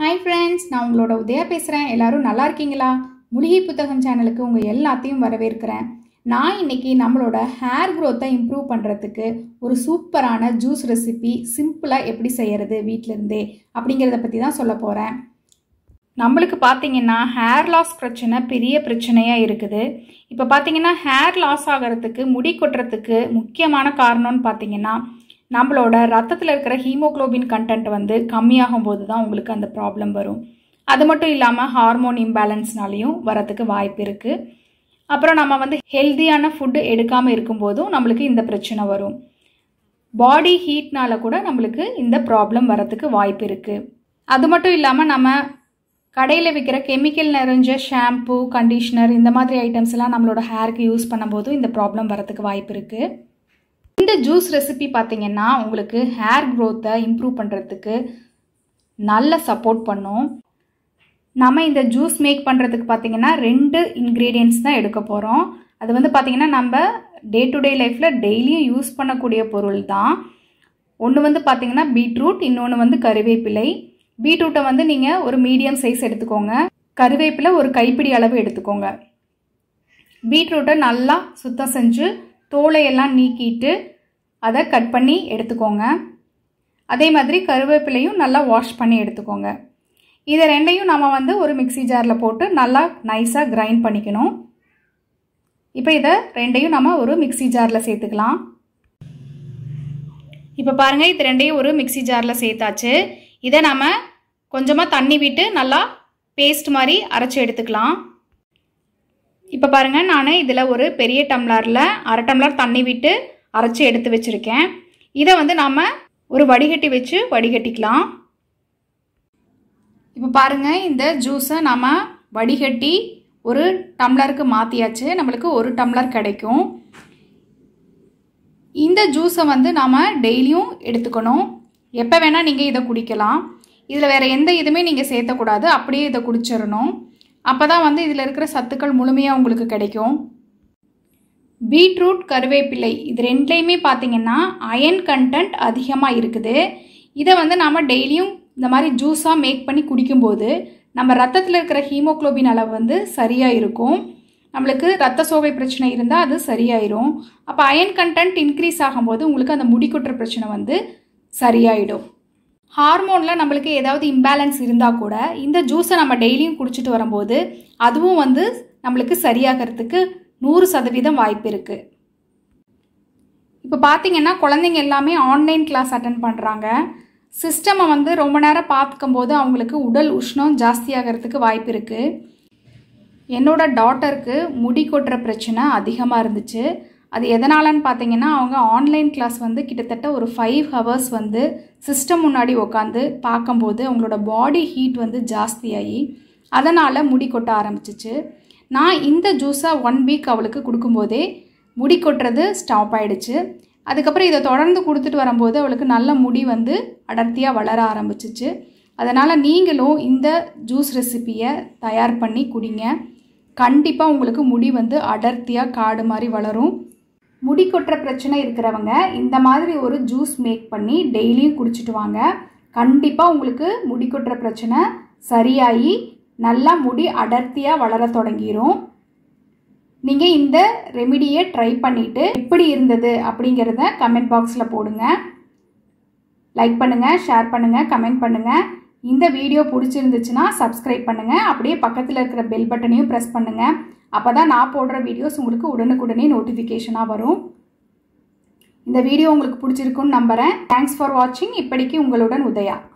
hi friends நான் உங்களோட உதயா பேசுகிறேன் எல்லாரும் நல்லா இருக்கீங்களா மூலிகை புத்தகம் சேனலுக்கு உங்கள் எல்லாத்தையும் வரவேற்கிறேன் நான் இன்னைக்கு நம்மளோட ஹேர் க்ரோத்தை இம்ப்ரூவ் பண்ணுறதுக்கு ஒரு சூப்பரான ஜூஸ் ரெசிபி சிம்பிளாக எப்படி செய்யறது வீட்டிலேருந்தே அப்படிங்கிறத பற்றி தான் சொல்ல போகிறேன் நம்மளுக்கு பார்த்தீங்கன்னா ஹேர் லாஸ் பிரச்சனை பெரிய பிரச்சனையாக இருக்குது இப்போ பார்த்தீங்கன்னா ஹேர் லாஸ் ஆகிறதுக்கு முடி கொட்டுறதுக்கு முக்கியமான காரணம்னு பார்த்தீங்கன்னா நம்மளோட ரத்தத்தில் இருக்கிற ஹீமோக்ளோபின் கண்டென்ட் வந்து கம்மியாகும் போது தான் உங்களுக்கு அந்த ப்ராப்ளம் வரும் அது மட்டும் இல்லாமல் ஹார்மோன் இம்பேலன்ஸ்னாலையும் வரத்துக்கு வாய்ப்பு இருக்குது அப்புறம் நம்ம வந்து ஹெல்த்தியான ஃபுட்டு எடுக்காமல் இருக்கும்போதும் நம்மளுக்கு இந்த பிரச்சனை வரும் பாடி ஹீட்னால கூட நம்மளுக்கு இந்த ப்ராப்ளம் வரத்துக்கு வாய்ப்பு இருக்குது அது மட்டும் இல்லாமல் நம்ம கடையில் விற்கிற கெமிக்கல் நிறைஞ்ச ஷாம்பு கண்டிஷ்னர் இந்த மாதிரி ஐட்டம்ஸ் எல்லாம் நம்மளோட ஹேருக்கு யூஸ் பண்ணும்போதும் இந்த ப்ராப்ளம் வரத்துக்கு வாய்ப்பு இருக்குது இந்த ஜூஸ் ரெசிபி பார்த்தீங்கன்னா உங்களுக்கு ஹேர் க்ரோத்தை இம்ப்ரூவ் பண்ணுறதுக்கு நல்ல சப்போர்ட் பண்ணும் நம்ம இந்த ஜூஸ் மேக் பண்ணுறதுக்கு பார்த்தீங்கன்னா ரெண்டு இன்க்ரீடியன்ட்ஸ் தான் எடுக்க போகிறோம் அது வந்து பார்த்திங்கன்னா நம்ம டே டு டே லைஃப்பில் டெய்லியும் யூஸ் பண்ணக்கூடிய பொருள் தான் ஒன்று வந்து பார்த்திங்கன்னா பீட்ரூட் இன்னொன்று வந்து கருவேப்பிலை பீட்ரூட்டை வந்து நீங்கள் ஒரு மீடியம் சைஸ் எடுத்துக்கோங்க கருவேப்பிலை ஒரு கைப்பிடி அளவு எடுத்துக்கோங்க பீட்ரூட்டை நல்லா சுத்தம் செஞ்சு தோலையெல்லாம் நீக்கிட்டு அதை கட் பண்ணி எடுத்துக்கோங்க அதே மாதிரி கருவேப்பிலையும் நல்லா வாஷ் பண்ணி எடுத்துக்கோங்க இதை ரெண்டையும் நம்ம வந்து ஒரு மிக்சி ஜாரில் போட்டு நல்லா நைஸாக கிரைண்ட் பண்ணிக்கணும் இப்போ இதை ரெண்டையும் நம்ம ஒரு மிக்சி ஜாரில் சேர்த்துக்கலாம் இப்போ பாருங்கள் இது ரெண்டையும் ஒரு மிக்சி ஜாரில் சேர்த்தாச்சு இதை நம்ம கொஞ்சமாக தண்ணி விட்டு நல்லா பேஸ்ட் மாதிரி அரைச்சி எடுத்துக்கலாம் இப்போ பாருங்கள் நான் இதில் ஒரு பெரிய டம்ளரில் அரை டம்ளர் தண்ணி விட்டு அரைச்சி எடுத்து வச்சுருக்கேன் இதை வந்து நாம் ஒரு வடிகட்டி வச்சு வடிகட்டிக்கலாம் இப்போ பாருங்கள் இந்த ஜூஸை நம்ம வடிகட்டி ஒரு டம்ளருக்கு மாற்றியாச்சு நம்மளுக்கு ஒரு டம்ளர் கிடைக்கும் இந்த ஜூஸை வந்து நாம் டெய்லியும் எடுத்துக்கணும் எப்போ வேணால் நீங்கள் இதை குடிக்கலாம் இதில் வேறு எந்த இதுவுமே நீங்கள் சேர்த்தக்கூடாது அப்படியே இதை குடிச்சிடணும் அப்போ தான் வந்து இதில் இருக்கிற சத்துக்கள் முழுமையாக உங்களுக்கு கிடைக்கும் பீட்ரூட் கருவேப்பிலை இது ரெண்டுலேயுமே பார்த்தீங்கன்னா அயன் கண்டென்ட் அதிகமாக இருக்குது இதை வந்து நாம் டெய்லியும் இந்த மாதிரி ஜூஸாக மேக் பண்ணி குடிக்கும்போது நம்ம ரத்தத்தில் இருக்கிற ஹீமோக்ளோபின் அளவு வந்து சரியாக இருக்கும் நம்மளுக்கு ரத்த சோகை பிரச்சனை இருந்தால் அது சரியாயிரும் அப்போ அயன் கண்டென்ட் இன்க்ரீஸ் ஆகும்போது உங்களுக்கு அந்த முடி கொட்டுற பிரச்சனை வந்து சரியாயிடும் ஹார்மோனில் நம்மளுக்கு ஏதாவது இம்பேலன்ஸ் இருந்தால் கூட இந்த ஜூஸை நம்ம டெய்லியும் குடிச்சிட்டு வரும்போது அதுவும் வந்து நம்மளுக்கு சரியாகிறதுக்கு நூறு சதவீதம் வாய்ப்பு இருக்குது இப்போ பார்த்தீங்கன்னா குழந்தைங்க எல்லாமே ஆன்லைன் கிளாஸ் அட்டன் பண்ணுறாங்க சிஸ்டமை வந்து ரொம்ப நேரம் பார்த்துக்கும்போது அவங்களுக்கு உடல் உஷ்ணம் ஜாஸ்தியாகிறதுக்கு வாய்ப்பு இருக்குது என்னோட டாட்டருக்கு முடி கொட்டுற பிரச்சனை அதிகமாக இருந்துச்சு அது எதனாலன்னு பார்த்தீங்கன்னா அவங்க ஆன்லைன் கிளாஸ் வந்து கிட்டத்தட்ட ஒரு ஃபைவ் ஹவர்ஸ் வந்து சிஸ்டம் முன்னாடி உட்காந்து பார்க்கும்போது அவங்களோட பாடி ஹீட் வந்து ஜாஸ்தியாகி அதனால் முடி கொட்ட ஆரம்பிச்சிச்சு நான் இந்த ஜூஸை ஒன் வீக் அவளுக்கு கொடுக்கும்போதே முடி கொட்டுறது ஸ்டாப் ஆகிடுச்சு அதுக்கப்புறம் இதை தொடர்ந்து கொடுத்துட்டு வரும்போது அவளுக்கு நல்ல முடி வந்து அடர்த்தியாக வளர ஆரம்பிச்சிச்சு அதனால் நீங்களும் இந்த ஜூஸ் ரெசிப்பியை தயார் பண்ணி குடிங்க கண்டிப்பாக உங்களுக்கு முடி வந்து அடர்த்தியாக காடு மாதிரி வளரும் முடி கொட்டுற பிரச்சனை இருக்கிறவங்க இந்த மாதிரி ஒரு ஜூஸ் மேக் பண்ணி டெய்லியும் குடிச்சிட்டு வாங்க கண்டிப்பாக உங்களுக்கு முடி கொட்டுற பிரச்சனை சரியாகி நல்லா முடி அடர்த்தியாக வளர தொடங்கிடும் நீங்கள் இந்த ரெமிடியை ட்ரை பண்ணிவிட்டு எப்படி இருந்தது அப்படிங்கிறத கமெண்ட் பாக்ஸில் போடுங்க லைக் பண்ணுங்கள் ஷேர் பண்ணுங்கள் கமெண்ட் பண்ணுங்கள் இந்த வீடியோ பிடிச்சிருந்துச்சுன்னா சப்ஸ்கிரைப் பண்ணுங்கள் அப்படியே பக்கத்தில் இருக்கிற பெல் பட்டனையும் ப்ரெஸ் பண்ணுங்கள் அப்போ தான் நான் போடுற வீடியோஸ் உங்களுக்கு உடனுக்குடனே நோட்டிஃபிகேஷனாக வரும் இந்த வீடியோ உங்களுக்கு பிடிச்சிருக்குன்னு நம்புகிறேன் தேங்க்ஸ் ஃபார் வாட்சிங் இப்படிக்கு உங்களுடன் உதயா